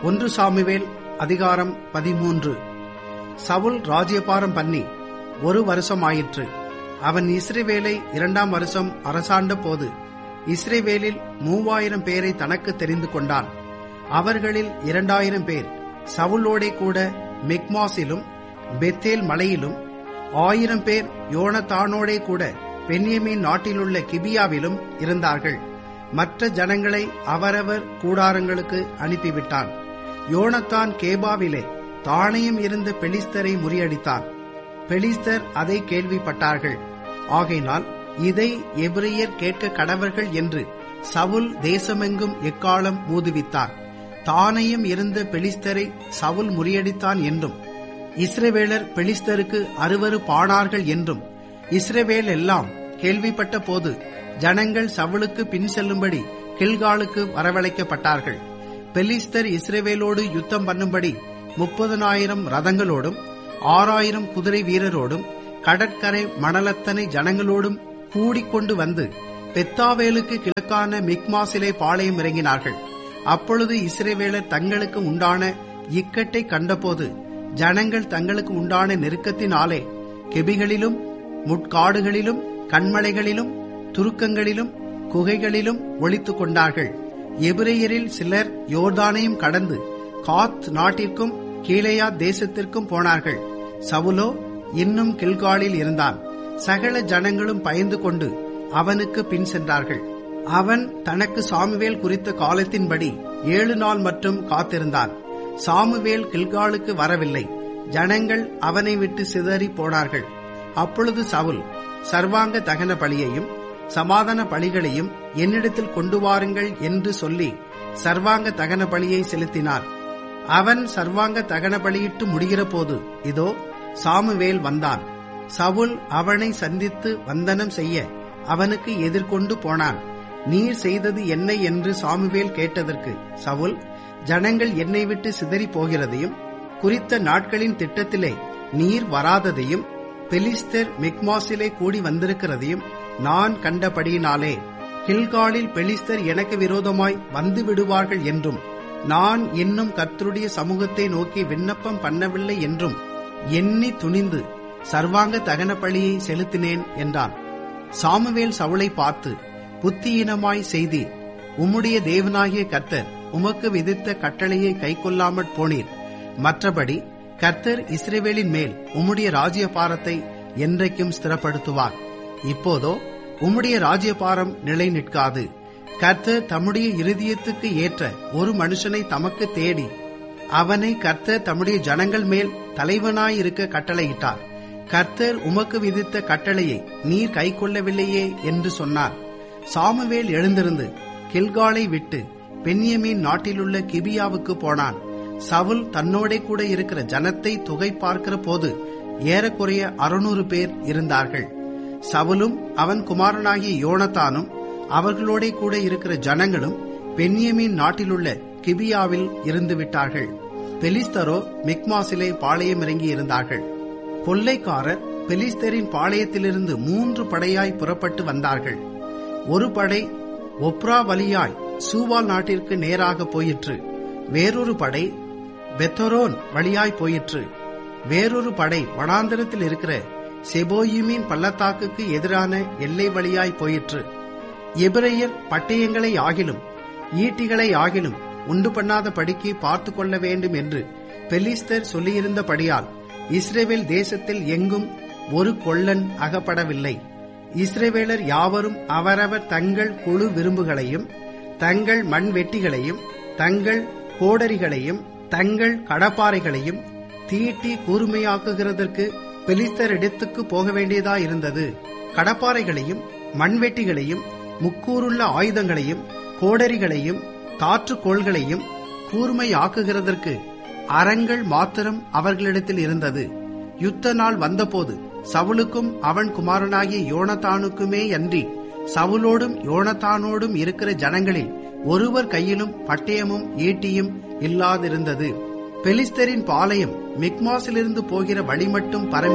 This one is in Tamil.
ஒன்று சாமுவேல் அதிகாரம் பதிமூன்று சவுல் ராஜ்யபாரம் பண்ணி ஒரு வருஷம் ஆயிற்று அவன் இஸ்ரேவேலை இரண்டாம் வருஷம் அரசாண்ட போது இஸ்ரேவேலில் மூவாயிரம் பேரை தனக்கு தெரிந்து கொண்டான் அவர்களில் இரண்டாயிரம் பேர் சவுலோடே கூட மெக்மாஸிலும் பெத்தேல் மலையிலும் ஆயிரம் பேர் யோனத்தானோடே கூட பென்யமீன் நாட்டிலுள்ள கிபியாவிலும் இருந்தார்கள் மற்ற ஜனங்களை அவரவர் கூடாரங்களுக்கு அனுப்பிவிட்டான் யோனத்தான் கேபாவிலே தானையும் இருந்த பெலிஸ்தரை முறியடித்தான் பெலிஸ்தர் அதை கேள்விப்பட்டார்கள் ஆகையினால் இதை எபிரியர் கேட்க கடவர்கள் என்று சவுல் தேசமெங்கும் எக்காலம் ஊதுவித்தான் தானையும் இருந்த பெலிஸ்தரை சவுல் முறியடித்தான் என்றும் இஸ்ரவேலர் பெலிஸ்தருக்கு அறுவரு பானார்கள் என்றும் இஸ்ரவேல் எல்லாம் கேள்விப்பட்ட போது ஜனங்கள் சவுலுக்கு பின் செல்லும்படி கில்காலுக்கு வரவழைக்கப்பட்டார்கள் பெலிஸ்தர் இஸ்ரவேலோடு யுத்தம் பண்ணும்படி முப்பதனாயிரம் ரதங்களோடும் ஆறாயிரம் குதிரை வீரரோடும் கடற்கரை மணலத்தனை ஜனங்களோடும் கூடிக்கொண்டு வந்து பெத்தாவேலுக்கு கிழக்கான மிக்மாசிலே பாளையம் இறங்கினார்கள் அப்பொழுது இஸ்ரேவேலர் தங்களுக்கு உண்டான இக்கட்டை கண்டபோது ஜனங்கள் தங்களுக்கு உண்டான நெருக்கத்தினாலே கெபிகளிலும் முட்காடுகளிலும் கண்மலைகளிலும் துருக்கங்களிலும் குகைகளிலும் ஒளித்துக் கொண்டார்கள் எபிரேயரில் சிலர் யோர்தானையும் கடந்து காத் நாட்டிற்கும் கீழையா தேசத்திற்கும் போனார்கள் சவுலோ இன்னும் கில்காலில் இருந்தான் சகல ஜனங்களும் பயந்து கொண்டு அவனுக்கு பின் சென்றார்கள் அவன் தனக்கு சாமுவேல் குறித்த காலத்தின்படி ஏழு நாள் மட்டும் காத்திருந்தான் சாமுவேல் கில்காலுக்கு வரவில்லை ஜனங்கள் அவனை விட்டு சிதறி போனார்கள் அப்பொழுது சவுல் சர்வாங்க தகன பலியையும் சமாதான பலிகளையும் என்னிடத்தில் கொண்டு வாருங்கள் என்று சொல்லி சர்வாங்க தகன பலியை செலுத்தினான் அவன் சர்வாங்க தகன பலியிட்டு முடிகிற போது இதோ சாமுவேல் வந்தான் சவுல் அவனை சந்தித்து வந்தனம் செய்ய அவனுக்கு எதிர்கொண்டு போனான் நீர் செய்தது என்ன என்று சாமுவேல் கேட்டதற்கு சவுல் ஜனங்கள் என்னை விட்டு சிதறி போகிறதையும் குறித்த நாட்களின் திட்டத்திலே நீர் வராததையும் பெலிஸ்தர் மிக்மாஸிலே கூடி வந்திருக்கிறதையும் நான் கண்டபடியினாலே கில்காலில் பெலிஸ்தர் எனக்கு விரோதமாய் வந்து விடுவார்கள் என்றும் நான் இன்னும் கர்த்தருடைய சமூகத்தை நோக்கி விண்ணப்பம் பண்ணவில்லை என்றும் எண்ணி துணிந்து சர்வாங்க தகன பலியை செலுத்தினேன் என்றான் சாமுவேல் சவுளை பார்த்து புத்தியீனமாய் செய்தி உம்முடைய தேவனாகிய கர்த்தர் உமக்கு விதித்த கட்டளையை கைக்கொள்ளாமற் போனீர் மற்றபடி கர்த்தர் இஸ்ரேவேலின் மேல் உம்முடைய ராஜ்யபாரத்தை என்றைக்கும் ஸ்திரப்படுத்துவார் இப்போதோ உம்முடைய ராஜ்யபாரம் நிலை நிற்காது கர்த்தர் தம்முடைய இருதயத்துக்கு ஏற்ற ஒரு மனுஷனை தமக்கு தேடி அவனை கர்த்தர் தம்முடைய ஜனங்கள் மேல் தலைவனாயிருக்க கட்டளையிட்டார் கர்த்தர் உமக்கு விதித்த கட்டளையை நீர் கைக்கொள்ளவில்லையே என்று சொன்னார் சாமுவேல் எழுந்திருந்து கில்காலை விட்டு பென்யமீன் நாட்டிலுள்ள கிபியாவுக்கு போனான் சவுல் தன்னோடே கூட இருக்கிற ஜனத்தை தொகை பார்க்கிற போது ஏறக்குறைய அறுநூறு பேர் இருந்தார்கள் சவுலும் அவன் குமாரனாகிய யோனத்தானும் அவர்களோட கூட இருக்கிற ஜனங்களும் பென்யமீன் நாட்டிலுள்ள கிபியாவில் இருந்து விட்டார்கள் பெலிஸ்தரோ மிக்மாசிலே பாளையம் இறங்கி இருந்தார்கள் கொள்ளைக்காரர் பெலிஸ்தரின் பாளையத்திலிருந்து மூன்று படையாய் புறப்பட்டு வந்தார்கள் ஒரு படை ஒப்ரா வழியாய் சூவால் நாட்டிற்கு நேராக போயிற்று வேறொரு படை பெத்தரோன் வழியாய் போயிற்று வேறொரு படை வனாந்தரத்தில் இருக்கிற செபோயிமின் பள்ளத்தாக்குக்கு எதிரான எல்லை வழியாய் போயிற்று எபிரையர் பட்டயங்களை ஆகிலும் ஈட்டிகளை ஆகிலும் உண்டு பண்ணாத படிக்கு பார்த்து கொள்ள வேண்டும் என்று பெலிஸ்தர் சொல்லியிருந்தபடியால் இஸ்ரேவேல் தேசத்தில் எங்கும் ஒரு கொள்ளன் அகப்படவில்லை இஸ்ரேவேலர் யாவரும் அவரவர் தங்கள் குழு விரும்புகளையும் தங்கள் மண் வெட்டிகளையும் தங்கள் கோடரிகளையும் தங்கள் கடப்பாறைகளையும் தீட்டி கூர்மையாக்குகிறதற்கு பெலிஸ்தரிடத்துக்கு போக வேண்டியதாயிருந்தது கடப்பாறைகளையும் மண்வெட்டிகளையும் முக்கூறுள்ள ஆயுதங்களையும் கோடரிகளையும் தாற்றுக்கோள்களையும் கூர்மையாக்குகிறதற்கு அறங்கள் மாத்திரம் அவர்களிடத்தில் இருந்தது யுத்த நாள் வந்தபோது சவுலுக்கும் அவன் குமாரனாகிய யோனத்தானுக்குமே அன்றி சவுலோடும் யோனத்தானோடும் இருக்கிற ஜனங்களில் ஒருவர் கையிலும் பட்டயமும் ஈட்டியும் இல்லாதிருந்தது பெலிஸ்தரின் பாளையம் மிக்மாஸிலிருந்து போகிற வழி மட்டும் பரவி